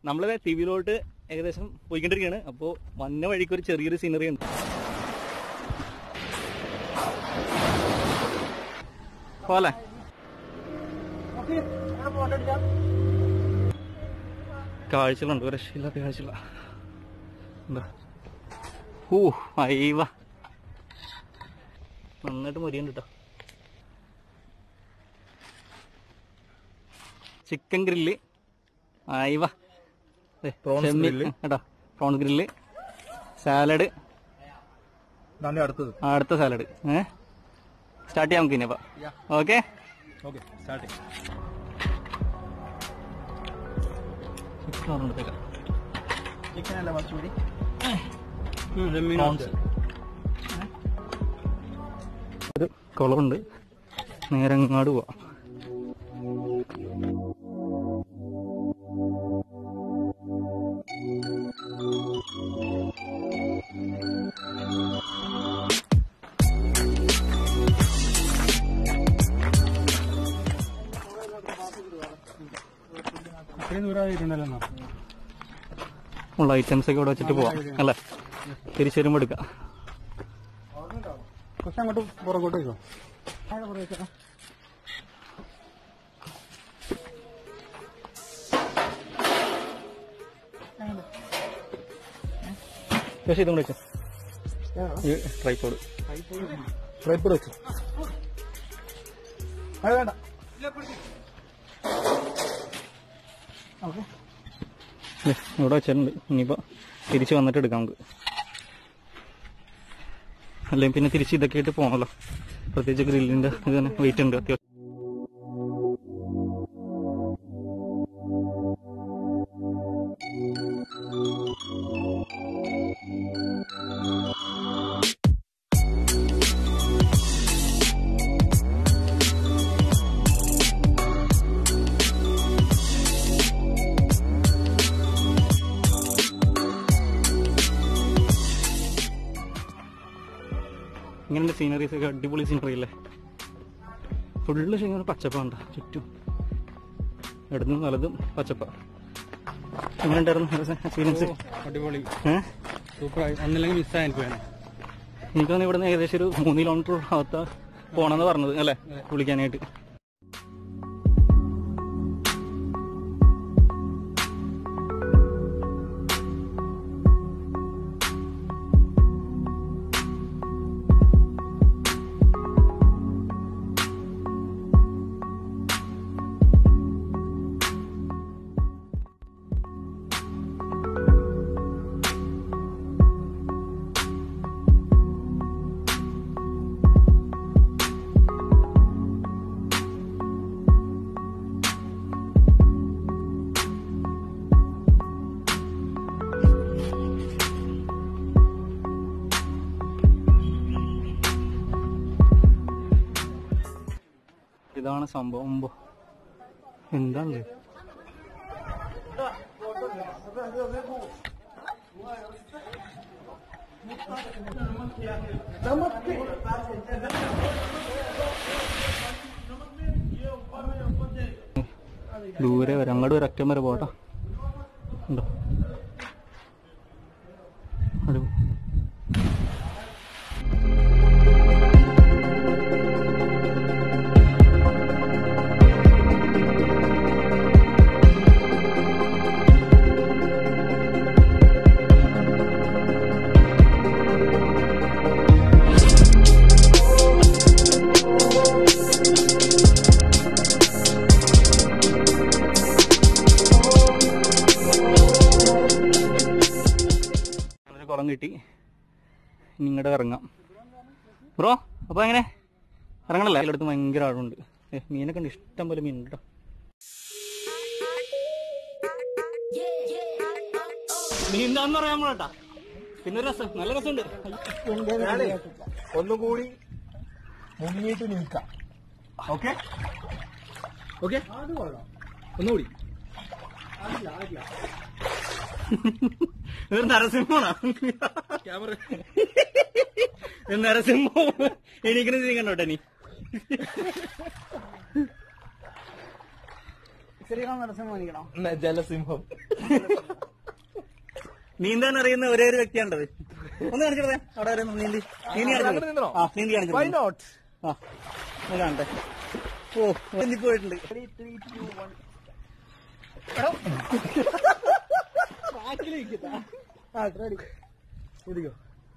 നമ്മൾ ടിവിയിലോട്ട് ഏകദേശം പോയിക്കൊണ്ടിരിക്കുകയാണ് അപ്പോൾ വന്ന വഴിക്ക് ഒരു ചെറിയൊരു സീനറി ഉണ്ട് പോലെ കാഴ്ചകളുണ്ട് ഒരു രക്ഷയില്ലാത്ത കാഴ്ചകള ഊ അയവ നന്നായിട്ട് മൊരിയുണ്ട് കേട്ടോ ചിക്കൻ ഗ്രില്ല് അയവ Prawns grill. കേട്ടോ പ്രോൺ ഗ്രില്ല് സാലഡ് ഇതാണ് അടുത്തത് അടുത്ത സാലഡ് ഏ സ്റ്റാർട്ട് ചെയ്യാം നമുക്ക് ഇനിയപ്പോ ഓക്കെ ഓക്കെ സ്റ്റാർട്ട് ചിക്കൻ അല്ല കുറച്ചുകൂടി ഒരു കുളമുണ്ട് നേരെ അങ്ങാട് പോവാം ഇത്രയും ദൂരമായിട്ടുണ്ടല്ലോ ഉള്ള ഐറ്റംസ് ഒക്കെ ഇവിടെ വെച്ചിട്ട് പോവാം അല്ലേ തിരിച്ചു വരുമ്പോൾ എടുക്കാം പക്ഷെ അങ്ങോട്ട് പുറകോട്ട് വയ്ക്കോ പക്ഷേ ഇതും കൂടെ വെച്ചോ ഈ ട്രൈപ്പോഡ് ട്രൈപ്പോഡ് വെച്ചു അത് വേണ്ട ദേ, ഇവിടെ വെച്ചിട്ടുണ്ട് ഇനിയിപ്പോ തിരിച്ച് വന്നിട്ട് എടുക്കാം നമുക്ക് അല്ലെങ്കിൽ പിന്നെ തിരിച്ച് ഇതൊക്കെ ആയിട്ട് പോകണമല്ലോ പ്രത്യേകിച്ച് ഗ്രില്ലിന്റെ ഇത് തന്നെ വെയിറ്റ് ഉണ്ട് അത്യാവശ്യം ഇങ്ങനത്തെ സീനറീസ് ഒക്കെ അടിപൊളി സീനറി അല്ലേ ഫുള്ള് ശരിക്കും പച്ചപ്പാണ്ട ചുറ്റും ഇടതും വലതും പച്ചപ്പ എങ്ങനെ ഉണ്ടായിരുന്നു എക്സ്പീരിയൻസ് അടിപൊളി ഏഹ് സൂപ്പറായി ഒന്നില്ലെങ്കിൽ മിസ്സായി എനിക്ക് വേണം എനിക്ക് തോന്നുന്നു ഇവിടുന്ന് ഏകദേശം ഒരു മൂന്ന് കിലോമീറ്റർ ഭാഗത്ത് പോണെന്ന് പറഞ്ഞത് അല്ലേ കുളിക്കാനായിട്ട് ഇതാണ് സംഭവം ഉമ്പോ. എന്താണ് ഇത്? ദൂരെ വരെ അങ്ങോട്ട് ഒരു അറ്റം വരെ പോട്ടെ ഉണ്ടോ അടിപൊളി. ഒരു കുളം കിട്ടി ഇനി ഇങ്ങോട്ട് ഇറങ്ങാം ബ്രോ അപ്പൊ എങ്ങനെ ഇറങ്ങണല്ലേ അതിലടുത്ത് ഭയങ്കര ആഴമുണ്ട് ഏ, മീനൊക്കെ ഉണ്ട് ഇഷ്ടം പോലെ മീൻ കേട്ടോ നീന്താന്ന് പറയാൻ പോട്ടാ പിന്നെ ഒരു രസം നല്ല രസമുണ്ട് ഒന്നും കൂടി മുങ്ങിയിട്ട് നീക്കാം ഓക്കെ ഓക്കെ ഒന്നുകൂടി ഇതൊരു നരസിംഹമാണ് ക്യാമറ ഇത് നരസിംഹം എണീക്കുന്ന സീൻ കണ്ടോട്ടെ നീ ജലസിംഹം നീന്താൻ അറിയുന്ന ഒരേ ഒരു വ്യക്തിയാണ്ടത് ഒന്ന് കാണിച്ചത് അവിടെ വരെ ഒന്ന് നീന്തി നീന്തി അങ്ങോട്ട് കാണിച്ചു നീന്തണോ? ആ നീന്തി വൈ കാണിച്ചു നോട്ട് ആ ഒന്ന് കാണട്ടെ ഓ നീന്തി പോയിട്ടുണ്ട് ആ റെഡി ഇരിക്കോ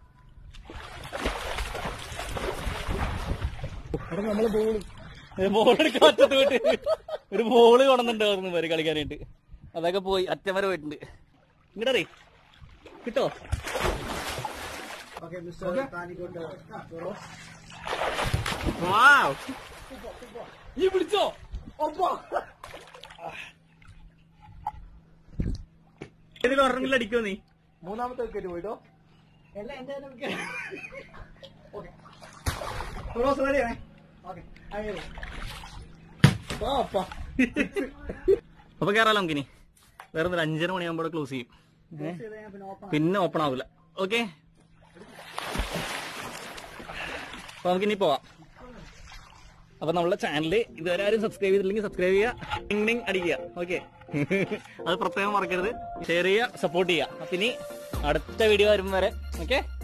എടാ നമ്മള് ബോള് ബോൾ എടുക്കാൻ പറ്റത്ത് പോയിട്ട് ഒരു ബോള് കൊണ്ടുണ്ടായിരുന്നു വരെ കളിക്കാനായിട്ട് അതൊക്കെ പോയി അറ്റം വരെ പോയിട്ടുണ്ട് ഇങ്ങടറി കിട്ടോ ഓക്കെ മിസ്റ്റർ വാവ് ഈ പിടിച്ചോ ഒപ്പ ഇതിൽ ഒരെണ്ണെങ്കിലും അടിക്കോ നീ മൂന്നാമത്തെ വിക്കറ്റ് പോയിട്ടോ അപ്പൊ കേറാലോ നമുക്കിനി വേറെ ഒരു അഞ്ചര മണിയാകുമ്പോൾ ക്ലോസ് ചെയ്യും ഏ? പിന്നെ ഓപ്പൺ ആവില്ല ഓക്കെ അപ്പൊ നമുക്കിനി പോവാം അപ്പൊ നമ്മളെ ചാനല് ഇതുവരെ ആരും സബ്സ്ക്രൈബ് ചെയ്തില്ലെങ്കിൽ സബ്സ്ക്രൈബ് ചെയ്യുക ടിങ് ടിങ് അടിക്കുക ഓക്കെ അത് പ്രത്യേകം മറക്കരുത് ഷെയർ ചെയ്യുക സപ്പോർട്ട് ചെയ്യുക അപ്പൊ ഇനി അടുത്ത വീഡിയോ വരും വരെ ഓക്കെ